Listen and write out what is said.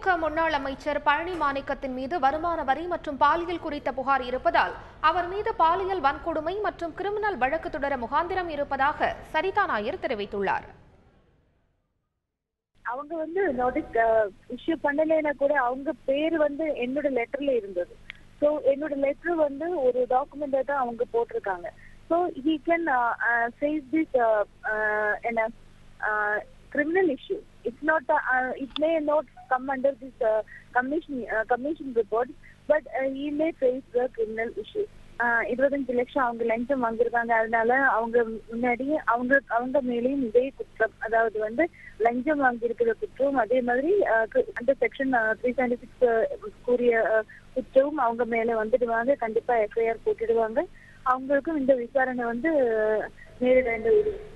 திமுக முன்னாள் அமைச்சர் பழனி மாணிக்கத்தின் மீது வருமான வரி மற்றும் பாலியல் குறித்த புகார் இருப்பதால் அவர் மீது பாலியல் வன்கொடுமை மற்றும் கிரிமினல் வழக்கு தொடர முகாந்திரம் இருப்பதாக சரிதா நாயர் தெரிவித்துள்ளார் அவங்க வந்து நோட்டீஸ் இஷ்யூ பண்ணலைன்னா கூட அவங்க பேர் வந்து என்னோட லெட்டர்ல இருந்தது ஸோ என்னோட லெட்டர் வந்து ஒரு டாக்குமெண்டா தான் அவங்க போட்டிருக்காங்க so he can face this என்ன criminal issue. It's not, uh, uh, it may not come under this uh, commission uh, commission report, but uh, he may face the criminal issue. Uh, இருபத்தஞ்சு லட்சம் அவங்க லஞ்சம் வாங்கியிருக்காங்க அதனால அவங்க முன்னாடி அவங்க அவங்க மேலேயும் இதே குற்றம் அதாவது வந்து லஞ்சம் வாங்கியிருக்கிற குற்றம் அதே மாதிரி uh, கு- அந்த செக்ஷன் த்ரீ செவன்டி சிக்ஸ் கூறிய uh, குற்றமும் அவங்க மேல வந்துடுவாங்க கண்டிப்பா எஃப்ஐஆர் போட்டுடுவாங்க அவங்களுக்கும் இந்த விசாரணை வந்து uh, நேரிட வேண்டிய ஒரு